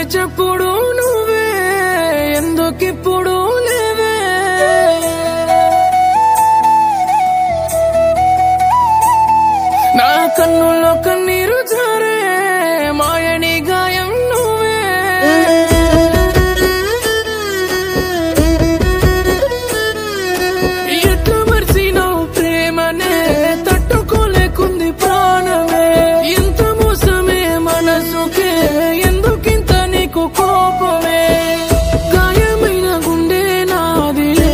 చెప్పుడు నువ్వే ఎందుకిప్పుడు లేవే నా కన్నుల్లో కన్నీరు జారే మాయని గాయం నువ్వే ఎట్లా మర్చినావు ప్రేమనే తట్టుకోలేకుంది ప్రాణమే ఎంత మోసమే మనసుకే ఎందుకింత నీకు కోపమే గాయమైన గుండె నాదిలే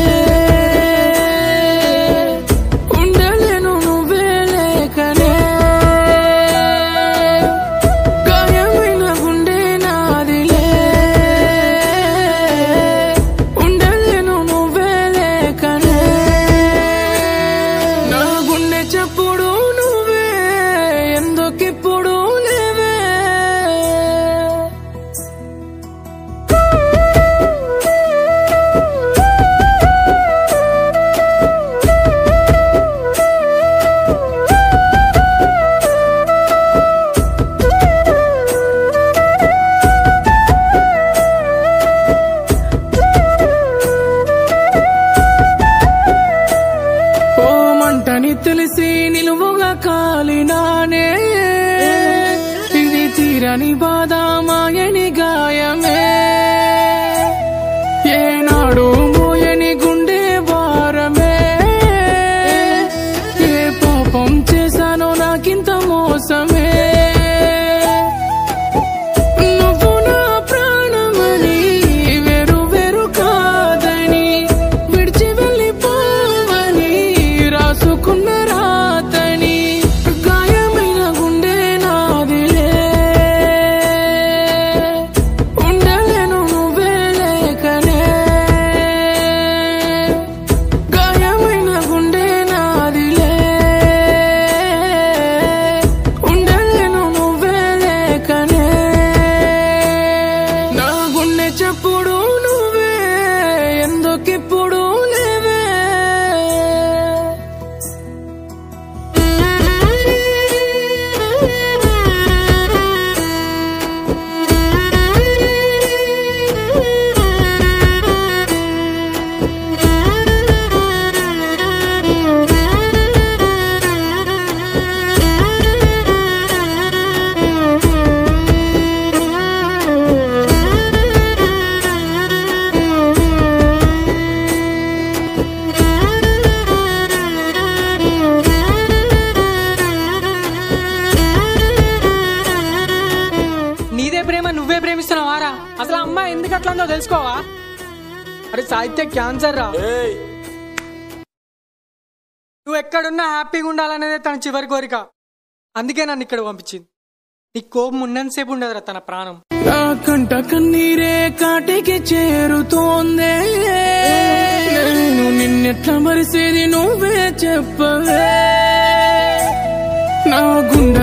ఉండలేను నువ్వే లేకనే గాయమైన గుండె నాదిలే ఉండలేను నువ్వే లేకనే నా గుండె చప్పుడు నువ్వే ఎందుకిప్పుడు లేవే ఓ మంటని తెలిసి నిలువుగా కాలినానే ఇది తీరని బాధ మాయని గాయమే ఏనాడు మోయని గుండె భారమే ఏ పాపం చేశానో నాకింత మోసమే నువ్వు నా ప్రాణమని వేరు వేరు కాదని విడిచి వెళ్ళిపోవని రాసుకున్న రాతని గాయమైన గుండె నాదిలే ఉండలేను నువ్వే లేకనే గాయమైన గుండె నాదిలే ఉండలేను నువ్వే లేకనే నా గుండె చప్పుడు నువ్వే ఎందుకిప్పుడు లేవే నీదే ప్రేమ నువ్వే ప్రేమిస్తున్నావారా అసలు ఆ అమ్మాయి ఎందుకు అట్లా ఉందో తెలుసుకోవా అరే సాహిత్య క్యాన్సర్ రా నువ్వు ఎక్కడున్నా హ్యాపీగా ఉండాలనేదే తన చివరి కోరిక అందుకే నన్ను ఇక్కడ పంపించింది నీ కోపం ఉన్నంతసేపు ఉండదురా తన ప్రాణం నా కంట కన్నీరే కాటికి చేరుతోందే నేను నిన్నెట్లా మరిసేది నువ్వే చెప్పవే నా గుండె